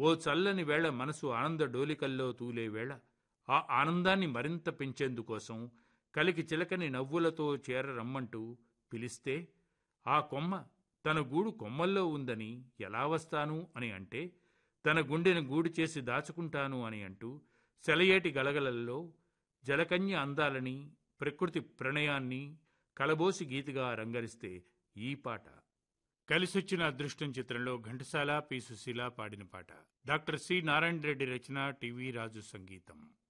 ఓ చల్లని వేళ మనసు ఆనంద డోలికల్లో తూలే వేళ ఆ ఆనందాన్ని మరింత పెంచేందుకోసం కలికి చిలకని నవ్వులతో చేరరమ్మంటూ పిలిస్తే ఆ కొమ్మ తన గూడు కొమ్మల్లో ఉందని ఎలా వస్తాను అని అంటే తన గుండెను గూడు చేసి దాచుకుంటాను అని అంటూ సెలయేటి గలగలల్లో జలకన్య అందాలని ప్రకృతి ప్రణయాన్ని కలబోసి గీతిగా రంగరిస్తే ఈ పాట కలిసొచ్చిన అదృష్టం చిత్రంలో ఘంటసాల పి సుశీల పాడిన పాట డాక్టర్ సి నారాయణ రెడ్డి రచన టివి రాజు సంగీతం